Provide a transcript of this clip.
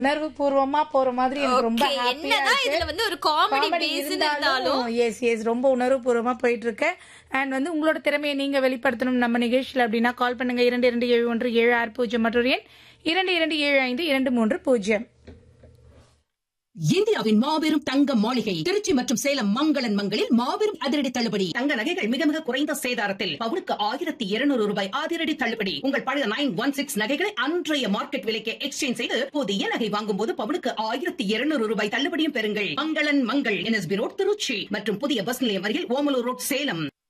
உணர்வு பூர்வமா போற மாதிரி எனக்கு ரொம்ப Okay, ஹாப்பியா என்னதான் இதுல வந்து ஒரு காமெடி பேஸ் இருந்தாலும் எஸ் எஸ் ரொம்ப உணர்வு பூர்வமா போயிட்டு இருக்கு அண்ட் வந்து உங்களோட திறமையை நீங்க வெளிப்படுத்தணும் நம்ம நிகழ்ச்சியில் அப்படின்னா கால் பண்ணுங்க இரண்டு இரண்டு ஏழு ஒன்று ஏழு ஆறு பூஜ்ஜியம் மற்றொரு எண் இரண்டு இரண்டு ஏழு ஐந்து இரண்டு மூன்று பூஜ்ஜியம் இந்தியாவின் மாபெரும் தங்க மாளிகை திருச்சி மற்றும் சேலம் மங்களன் மங்களில் மாபெரும் அதிரடி தள்ளுபடி தங்க நகைகள் மிக மிக குறைந்த சேதாரத்தில் பவுனுக்கு ஆயிரத்தி இருநூறு ரூபாய் அதிரடி தள்ளுபடி உங்கள் பழைய நைன் ஒன் சிக்ஸ் நகைகளை அன்றைய மார்க்கெட் விலைக்கு எக்ஸ்சேஞ்ச் செய்து புதிய நகை வாங்கும் போது பவுனுக்கு ஆயிரத்தி இருநூறு ரூபாய் தள்ளுபடியும் பெறுங்கள் மங்களன் மங்கள் என்எஸ்பி ரோட் திருச்சி மற்றும் புதிய பஸ் நிலையம் அருகில் ஓமலூர் ரோட் சேலம்